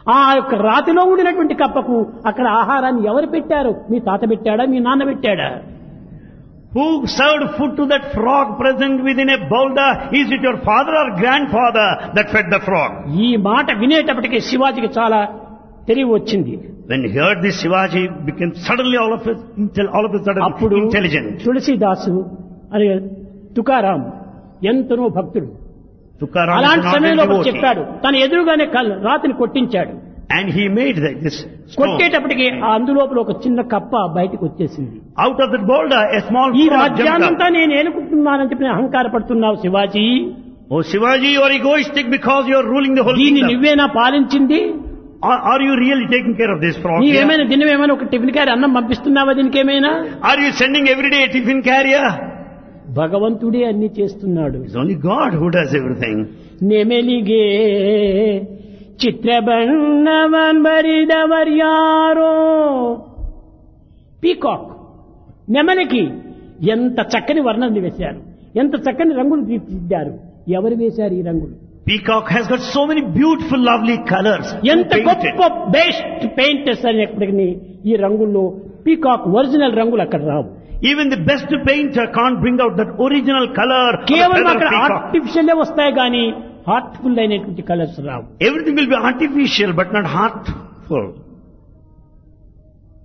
ఆ యొక్క రాతిలో ఉండినటువంటి కప్పకు అక్కడ ఆహారాన్ని ఎవరు పెట్టారు మీ తాత పెట్టాడా మీ నాన్న పెట్టాడా Who served food to that frog present within a boulder? Is it your father or grandfather that fed the frog? ఈ మాట వినేటప్పటికీ శివాజీకి చాలా తెలివి వచ్చింది When he heard this, Shivaji became suddenly all of a, intel- all of a sudden అప్పుడు intelligent. తులసిదాసు అని తుకారాం ఎంతనో భక్తుడు Tukaram is అలాంటి not సమయంలో a ఒకడు devotee. చెప్పాడు తన ఎదురుగానే కల్- రాతిని కొట్టించాడు And he made the, this stone. కొట్టేటప్పటికి ఆ అందులోపల ఒక చిన్న కప్ప బయటకు వచ్చేసింది Out of that boulder, a small ఈ frog jumped రాజ్యాన్నంతా up. నేను ఏనుకుంటున్నానని చెప్పి అహంకారపడుతున్నావు Shivaji Oh Shivaji, you are egoistic because you are ruling the whole దీన్ని kingdom. నువ్వేనా పాలించింది Are, are you really taking care of this frog? here? నీవేమైనా దినమేమైనా ఒక tiffin carry అన్నం పంపిస్తున్నావా దీనికేమైనా Are you sending every day a tiffin carrier? భగవంతుడే అన్ని చేస్తున్నాడు It's only God who does everything. ನೆಮೆಲಿಗೆ ಚಿತ್ರಬಣ್ಣವನ್ ಬರಿದವರ್ಯಾರೋ పీకాక్ నెమలికి ఎంత చక్కని వర్ణన వేశారు ఎంత చక్కని రంగులు తీర్చిదిద్దారు ఎవరు వేశారు ఈ రంగులు Peacock has got so many beautiful, lovely colors. Who ఎంత painted? గొప్ప బెస్ట్ పెయింటర్స్ అనేప్పటికీ ఈ రంగుల్లో పీకాక్ ఒరిజినల్ రంగులు అక్కడ రావు Even the best painter can't bring out that original color of the కేవలం feather అక్కడ of peacock. ఆర్టిఫిషియల్ వస్తాయి కానీ హార్ట్ఫుల్ అయినటువంటి కలర్స్ రావు Everything will be artificial but not heartful.